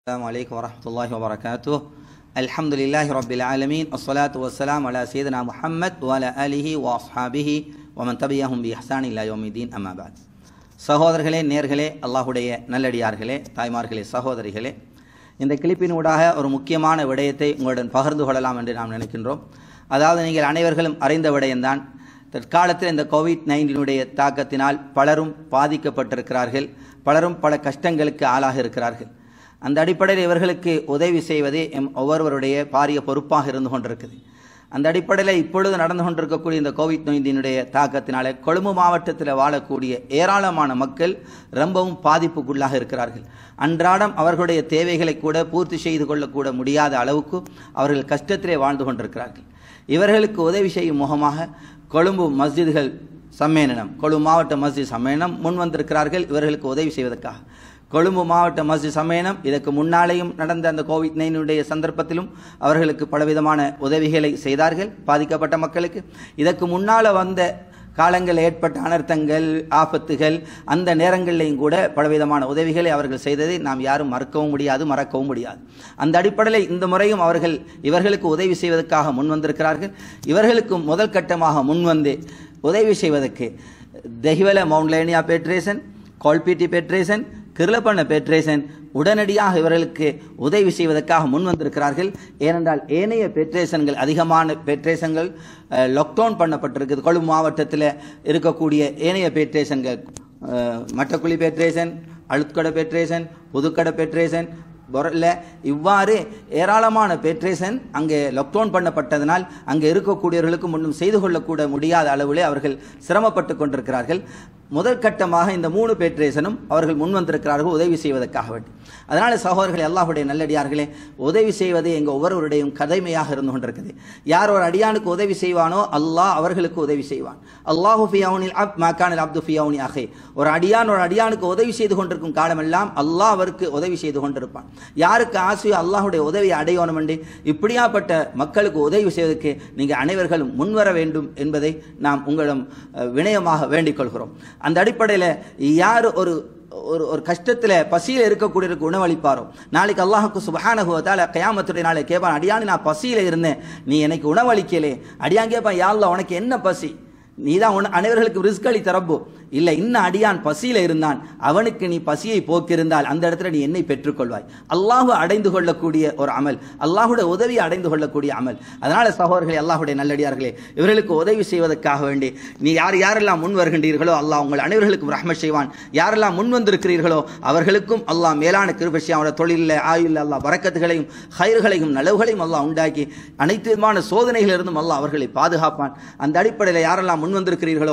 السلام عليكم ورحمة الله وبركاته الحمد لله رب العالمين الصلاة والسلام على سيدنا محمد وعلى آله وأصحابه ومن تبعهم بإحسان إلى يوم الدين أما بعد சகோதரர்களே நேர்களே அல்லாஹுடைய நல்லடியார்களே தாய்மார்களே சகோதரிகளே இந்த கிளிப்பினூடாக ஒரு முக்கியமான விடயத்தை உங்களுடன் பகிர்ந்து கொள்ளலாம் என்று நாம் நினைக்கின்றோம் அதாவது நீங்கள் அனைவர்களும் அறிந்த விடயம்தான் தற்காலத்தில் இந்த கோவிட் நைன்டீனுடைய தாக்கத்தினால் பலரும் பாதிக்கப்பட்டிருக்கிறார்கள் பலரும் பல கஷ்டங்களுக்கு ஆளாக இருக்கிறார்கள் அந்த அடிப்படையில் இவர்களுக்கு உதவி செய்வதே எம் ஒவ்வொருவருடைய பாரிய பொறுப்பாக இருந்து கொண்டிருக்குது அந்த அடிப்படையில் இப்பொழுது நடந்து கொண்டிருக்கக்கூடிய இந்த கோவிட் நோயினுடைய தாக்கத்தினால கொழும்பு மாவட்டத்தில் வாழக்கூடிய ஏராளமான மக்கள் ரொம்பவும் பாதிப்புக்குள்ளாக இருக்கிறார்கள் அன்றாடம் அவர்களுடைய தேவைகளை கூட பூர்த்தி செய்து கொள்ளக்கூட முடியாத அளவுக்கு அவர்கள் கஷ்டத்திலே வாழ்ந்து கொண்டிருக்கிறார்கள் இவர்களுக்கு உதவி செய்யும் முகமாக கொழும்பு மஸ்ஜிதுகள் சம்மேளனம் கொழும்பு மாவட்ட மஸ்ஜித் சம்மேளனம் முன் வந்திருக்கிறார்கள் இவர்களுக்கு உதவி செய்வதற்காக கொழும்பு மாவட்ட மஸ்ஜித் சம்மேளனம் இதற்கு முன்னாலேயும் நடந்த அந்த கோவிட் நைனுடைய சந்தர்ப்பத்திலும் அவர்களுக்கு பலவிதமான உதவிகளை செய்தார்கள் பாதிக்கப்பட்ட மக்களுக்கு இதற்கு முன்னால் வந்த காலங்களில் ஏற்பட்ட அனர்த்தங்கள் ஆபத்துகள் அந்த நேரங்களிலையும் கூட பலவிதமான உதவிகளை அவர்கள் செய்ததை நாம் யாரும் மறக்கவும் முடியாது மறக்கவும் முடியாது அந்த அடிப்படையில் இந்த முறையும் அவர்கள் இவர்களுக்கு உதவி செய்வதற்காக முன் வந்திருக்கிறார்கள் இவர்களுக்கு முதல் கட்டமாக முன்வந்து உதவி செய்வதற்கு தெஹிவல மவுண்ட்லேனியா பெட்ரேசன் கோல்பிட்டி பெட்ரேசன் கிருளப்பண்ண பெட்ரேசன் உடனடியாக இவர்களுக்கு உதவி செய்வதற்காக முன் வந்திருக்கிறார்கள் ஏனென்றால் ஏனைய பெட்ரேசன்கள் அதிகமான பெட்ரேசன்கள் லாக்டவுன் பண்ணப்பட்டிருக்குது கொழும்பு மாவட்டத்தில் இருக்கக்கூடிய ஏனைய பெட்ரேசன்கள் மட்டக்குழி பெட்ரேசன் அழுத்கடை பெட்ரேசன் புதுக்கடை பெட்ரேசன் பொருள இவ்வாறு ஏராளமான பெட்ரேசன் அங்கே லாக்டவுன் பண்ணப்பட்டதனால் அங்கே இருக்கக்கூடியவர்களுக்கு முன்னும் செய்து கொள்ளக்கூட முடியாத அளவிலே அவர்கள் சிரமப்பட்டு கொண்டிருக்கிறார்கள் முதல் கட்டமாக இந்த மூணு பேட்ரேசனும் அவர்கள் முன் வந்திருக்கிறார்கள் உதவி செய்வதற்காக வேண்டி அதனால் சகோதரர்கள் அல்லாஹுடைய நல்லடியார்களே உதவி செய்வது எங்கள் ஒவ்வொருவருடையும் கடமையாக இருந்து கொண்டிருக்குது யார் ஒரு அடியானுக்கு உதவி செய்வானோ அல்லாஹ் அவர்களுக்கு உதவி செய்வான் அல்லாஹு ஃபியவுனில் அப் மாக்கானில் அப்து ஃபியவுனி அகே ஒரு அடியான் ஒரு அடியானுக்கு உதவி செய்து கொண்டிருக்கும் காலமெல்லாம் அல்லாஹ் அவருக்கு உதவி செய்து கொண்டிருப்பான் யாருக்கு ஆசையோ அல்லாஹுடைய உதவியை அடையணும் என்று இப்படியாப்பட்ட மக்களுக்கு உதவி செய்வதற்கு நீங்கள் அனைவர்களும் முன்வர வேண்டும் என்பதை நாம் உங்களிடம் வினயமாக வேண்டிக் கொள்கிறோம் அந்த அடிப்படையில் யார் ஒரு ஒரு ஒரு கஷ்டத்தில் பசியில் இருக்கக்கூடியவருக்கு உணவளிப்பாரோ நாளைக்கு அல்லாஹுக்கு சுபஹானகுவத்தால் கயாமத்துடைய நாளை கேட்பான் அடியானு நான் பசியில் இருந்தேன் நீ எனக்கு உணவளிக்கலே அடியான் கேட்பான் யாழ்ல உனக்கு என்ன பசி நீ தான் உன் அனைவர்களுக்கு ரிஸ்க் அளித்த ரப்பு இல்லை இன்னும் அடியான் பசியில் இருந்தான் அவனுக்கு நீ பசியை போக்கிருந்தால் அந்த இடத்துல நீ என்னை பெற்றுக்கொள்வாய் அல்லாஹு அடைந்து கொள்ளக்கூடிய ஒரு அமல் அல்லாஹுடைய உதவியை அடைந்து கொள்ளக்கூடிய அமல் அதனால சகோதரர்களே அல்லாஹுடைய நல்லடியார்களே இவர்களுக்கு உதவி செய்வதற்காக வேண்டி நீ யார் யாரெல்லாம் முன் வருகின்றீர்களோ அல்லாஹ் உங்கள் அனைவர்களுக்கும் ரஹ்மத் செய்வான் யாரெல்லாம் முன் வந்திருக்கிறீர்களோ அவர்களுக்கும் அல்லாஹ் மேலான கிருபசி அவனோட தொழிலில் ஆயுள் அல்லாஹ் வரக்கத்துகளையும் ஹயர்களையும் நலவுகளையும் அல்லாஹ் உண்டாக்கி அனைத்து விதமான சோதனைகளிலிருந்தும் அல்லாஹ் அவர்களை பாதுகாப்பான் அந்த அடிப்படையில் யாரெல்லாம் முன் வந்திருக்கிறீர்களோ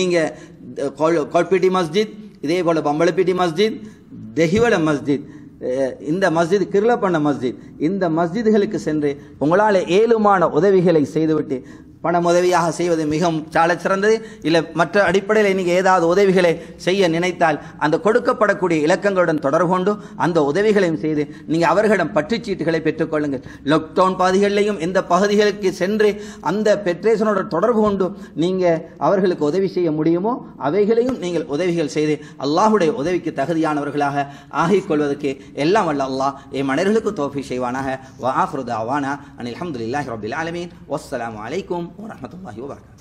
நீங்கள் கோல்பிட்டி மஸ்ஜித் இதே போல் பம்பளப்பிட்டி மஸ்ஜித் தெஹிவல மஸ்ஜித் இந்த மஸ்ஜித் கிருளப்பண்ண மஸ்ஜித் இந்த மஸ்ஜிதுகளுக்கு சென்று உங்களால் ஏழுமான உதவிகளை செய்துவிட்டு பணம் உதவியாக செய்வது மிகவும் சால சிறந்தது இல்லை மற்ற அடிப்படையில் நீங்கள் ஏதாவது உதவிகளை செய்ய நினைத்தால் அந்த கொடுக்கப்படக்கூடிய இலக்கங்களுடன் தொடர்பு கொண்டு அந்த உதவிகளையும் செய்து நீங்கள் அவர்களிடம் பற்றுச்சீட்டுகளை பெற்றுக்கொள்ளுங்கள் லாக்டவுன் பகுதிகளிலையும் எந்த பகுதிகளுக்கு சென்று அந்த பெட்ரேஷனோட தொடர்பு கொண்டு நீங்கள் அவர்களுக்கு உதவி செய்ய முடியுமோ அவைகளையும் நீங்கள் உதவிகள் செய்து அல்லாஹுடைய உதவிக்கு தகுதியானவர்களாக ஆகிக் கொள்வதற்கு எல்லாம் வல்ல அல்லாஹ் என் மனிதர்களுக்கு தோஃபி செய்வானாக வா ஆஃப்ருதாவானா அனில் அஹமதுல்லாஹி ரபில் ஆலமீன் வஸ்ஸலாமு அலைக்கும் ورحمة الله وبركاته